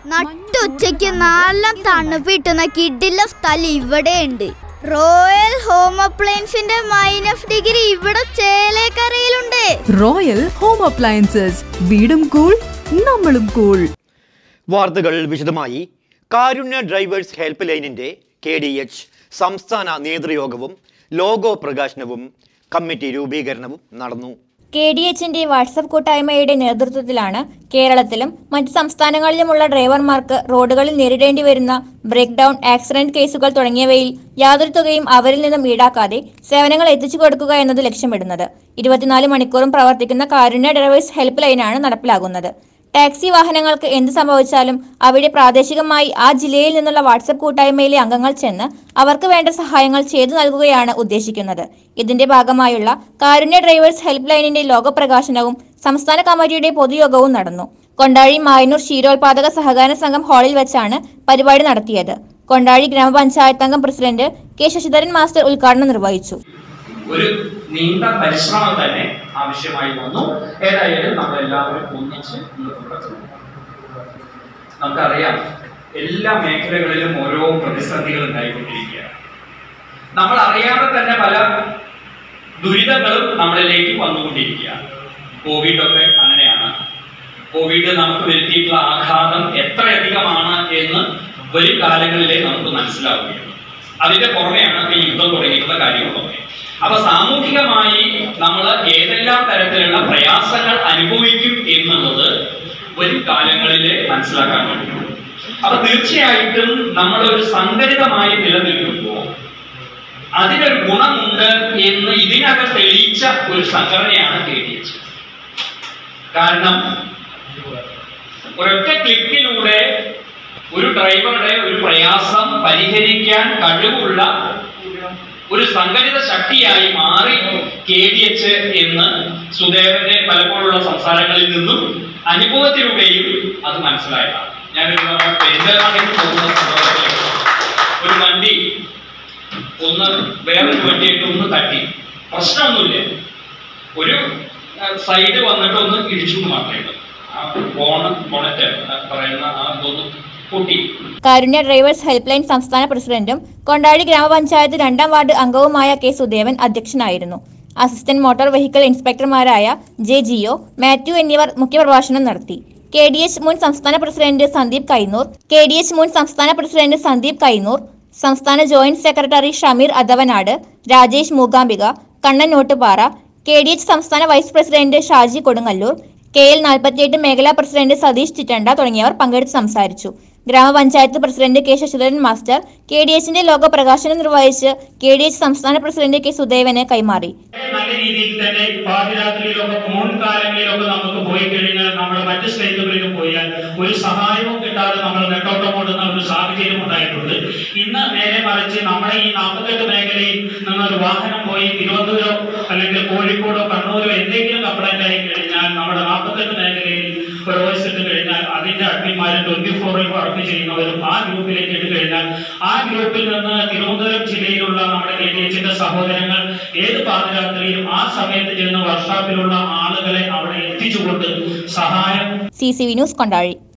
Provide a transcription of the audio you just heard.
നട്ടുച്ചയ്ക്ക് നല്ല തണുപ്പ് കിട്ടുന്ന കിഡില്ല സ്ഥലം ഇവിടെയുണ്ട് റോയൽ ഹോം അപ്ലയൻസിന്റെ മൈനസ് ഡിഗ്രി ഇവിടെ ചേലേക്കരയിലുണ്ട് റോയൽ ഹോം അപ്ലയൻസസ് വീടും കൂൾ നമ്മളും കൂൾ വാർത്തകൾ വിശദമായി കാരുണ്യ ഡ്രൈവേഴ്സ് ഹെൽപ്പ് ലൈനിന്റെ കെ ഡി എച്ച് സംസ്ഥാന നേതൃയോഗവും ലോഗോ പ്രകാശനവും കമ്മിറ്റി രൂപീകരണവും നടന്നു കെ ഡി എച്ചിന്റെ വാട്സപ്പ് കൂട്ടായ്മയുടെ നേതൃത്വത്തിലാണ് കേരളത്തിലും മറ്റ് സംസ്ഥാനങ്ങളിലുമുള്ള ഡ്രൈവർമാർക്ക് റോഡുകളിൽ നേരിടേണ്ടി വരുന്ന ബ്രേക്ക് ഡൗൺ ആക്സിഡന്റ് കേസുകൾ തുടങ്ങിയവയിൽ യാതൊരു തുകയും അവരിൽ നിന്നും ഈടാക്കാതെ സേവനങ്ങൾ എത്തിച്ചു കൊടുക്കുക എന്നത് ലക്ഷ്യമിടുന്നത് ഇരുപത്തിനാല് മണിക്കൂറും പ്രവർത്തിക്കുന്ന കാരുണ്യ ഡ്രൈവേഴ്സ് ഹെൽപ്പ് ലൈനാണ് നടപ്പിലാകുന്നത് ടാക്സി വാഹനങ്ങൾക്ക് എന്ത് സംഭവിച്ചാലും അവിടെ പ്രാദേശികമായി ആ ജില്ലയിൽ നിന്നുള്ള വാട്സപ്പ് കൂട്ടായ്മയിലെ അംഗങ്ങൾ ചെന്ന് അവർക്ക് വേണ്ട സഹായങ്ങൾ ചെയ്തു നൽകുകയാണ് ഉദ്ദേശിക്കുന്നത് ഇതിന്റെ ഭാഗമായുള്ള കാരുണ്യ ഡ്രൈവേഴ്സ് ഹെൽപ്പ് ലൈനിന്റെ ലോകപ്രകാശനവും സംസ്ഥാന കമ്മിറ്റിയുടെ പൊതുയോഗവും നടന്നു കൊണ്ടാഴി മായനൂർ ക്ഷീരോത്പാദക സഹകരണ സംഘം ഹാളിൽ വെച്ചാണ് പരിപാടി നടത്തിയത് കൊണ്ടാഴി ഗ്രാമപഞ്ചായത്ത് അംഗം പ്രസിഡന്റ് കെ ശശിധരൻ മാസ്റ്റർ ഉദ്ഘാടനം നിർവഹിച്ചു ഒരു നീണ്ട പരിശ്രമം തന്നെ ആവശ്യമായി വന്നു ഏതായാലും നമ്മളെല്ലാവരും ഒന്നിച്ച് മുന്നോട്ട് പോകുന്നു. നമുക്കറിയാം എല്ലാ മേഖലകളിലും ഓരോ പ്രതിസന്ധികൾ ഉണ്ടായിക്കൊണ്ടിരിക്കുകയാണ് നമ്മൾ അറിയാതെ തന്നെ പല ദുരിതങ്ങളും നമ്മളിലേക്ക് വന്നുകൊണ്ടിരിക്കുകയാണ് കോവിഡ് ഒക്കെ അങ്ങനെയാണ് കോവിഡ് നമുക്ക് വരുത്തിയിട്ടുള്ള ആഘാതം എത്രയധികമാണ് എന്ന് വരും കാലങ്ങളിലേ നമുക്ക് മനസ്സിലാവുകയുള്ളൂ അതിന്റെ പുറമെയാണ് ഈ യുദ്ധം തുടങ്ങിയിട്ടുള്ള കാര്യങ്ങളൊക്കെ അപ്പൊ സാമൂഹികമായി നമ്മൾ ഏതെല്ലാം തരത്തിലുള്ള പ്രയാസങ്ങൾ അനുഭവിക്കും എന്നുള്ളത് വരും കാലങ്ങളിൽ മനസ്സിലാക്കാൻ കഴിയും അപ്പൊ തീർച്ചയായിട്ടും നമ്മൾ ഒരു സംഘടിതമായി നിലനിൽക്കുമ്പോൾ അതിനൊരു ഗുണമുണ്ട് എന്ന് ഇതിനകം തെളിയിച്ച ഒരു സംഘടനയാണ് കെ ഡി എച്ച് കാരണം ഒരൊറ്റ ക്ലിക്കിലൂടെ ഒരു ഡ്രൈവറുടെ ഒരു പ്രയാസം പരിഹരിക്കാൻ കഴിവുള്ള ഒരു സംഘടിത ശക്തിയായി മാറി കെ ഡി എച്ച് എന്ന് സുദേവന്റെ പലപ്പോഴുള്ള സംസാരങ്ങളിൽ നിന്നും അനുഭവത്തിലൂടെയും അത് മനസ്സിലായതാണ് ഞാനൊരു തവണ പെരിന്തൽമണ്ണയ്ക്ക് പോകുന്ന സന്ദർഭത്തിൽ ഒരു വണ്ടി ഒന്ന് വേറൊരു വണ്ടിയായിട്ട് ഒന്ന് തട്ടി പ്രശ്നമൊന്നുമില്ല ഒരു സൈഡ് വന്നിട്ട് ഒന്ന് ഇടിച്ചു എന്ന് മാത്രമേ ഉള്ളൂ ആ ബോണ ബോണറ്റ് പറയുന്ന ആ ഇതൊന്ന് പൊട്ടി കാരുണ്യ ഡ്രൈവേഴ്സ് ഹെൽപ്പ് ലൈൻ സംസ്ഥാന പ്രസിഡന്റും കൊണ്ടാഴി ഗ്രാമപഞ്ചായത്ത് രണ്ടാം വാർഡ് അംഗവുമായ കെ സുദേവൻ അധ്യക്ഷനായിരുന്നു അസിസ്റ്റന്റ് മോട്ടോർ വെഹിക്കിൾ ഇൻസ്പെക്ടർമാരായ ജെ ജിഒ മാത്യു എന്നിവർ മുഖ്യപ്രഭാഷണം നടത്തി കെ ഡി എച്ച് മുൻ സംസ്ഥാന president Sandeep Kainoor K D H മുൻ സംസ്ഥാന പ്രസിഡന്റ് സന്ദീപ് കൈനൂർ സംസ്ഥാന joint secretary Shameer Adavanad Rajesh Mookambika Kannan Nottupara K D H സംസ്ഥാന vice president Shaji Kodungallur K L നാൽപ്പത്തിയെട്ട് മേഖലാ പ്രസിഡന്റ് സതീഷ് ചിറ്റണ്ട തുടങ്ങിയവർ പങ്കെടുത്ത് സംസാരിച്ചു ഗ്രാമപഞ്ചായത്ത് president K Sasidharan master K D എച്ചിന്റെ ലോഗോ പ്രകാശനം നിർവഹിച്ച് കെ ഡി എച്ച് സംസ്ഥാന പ്രസിഡന്റ് കെ സുദേവന് കൈമാറി നല്ല രീതിയിൽ തന്നെ പാതിരാത്രിയിലൊക്കെ മുൻകാലങ്ങളിലൊക്കെ നമുക്ക് പോയി കഴിഞ്ഞാൽ നമ്മൾ മറ്റ് സ്റ്റേറ്റുകളിലും പോയാൽ ഒരു സഹായവും കിട്ടാതെ നമ്മൾ നെട്ടോട്ടം ഓടുന്ന ഒരു സാഹചര്യം ഉണ്ടായിട്ടുണ്ട് ഇന്ന് നേരെ മറിച്ച് നമ്മുടെ ഈ നാൽപ്പത്തെട്ട് മേഖലയിൽ നിന്ന് ഒരു വാഹനം പോയി തിരുവനന്തപുരം അല്ലെങ്കിൽ കോഴിക്കോടോ കണ്ണൂരോ എന്തെങ്കിലും കംപ്ലൈന്റ് ആയി കഴിഞ്ഞാൽ നമ്മുടെ നാൽപ്പത്തെട്ട് മേഖലയിൽ ഒരു വോയിസ് ഇട്ട് കഴിഞ്ഞാൽ അതിന്റെ അഡ്മിന്മാരും ട്വന്റി ഫോറിൽ വർക്ക് ചെയ്യുന്നവരും ആ ഗ്രൂപ്പിലേക്ക് ഇട്ട് കഴിഞ്ഞാൽ ആ ഗ്രൂപ്പിൽ നിന്ന് തിരുവനന്തപുരം ജില്ലയിലുള്ള നമ്മുടെ കെ ഡി എച്ചിന്റെ സഹോദരങ്ങൾ ഏത് പാതിരാത്രിയിലും ആ സമയത്ത് ചെന്ന് വർക്ക്ഷോപ്പിലുള്ള ആളുകളെ അവിടെ എത്തിച്ചുകൊണ്ട് സഹായം C C V news Kondazhy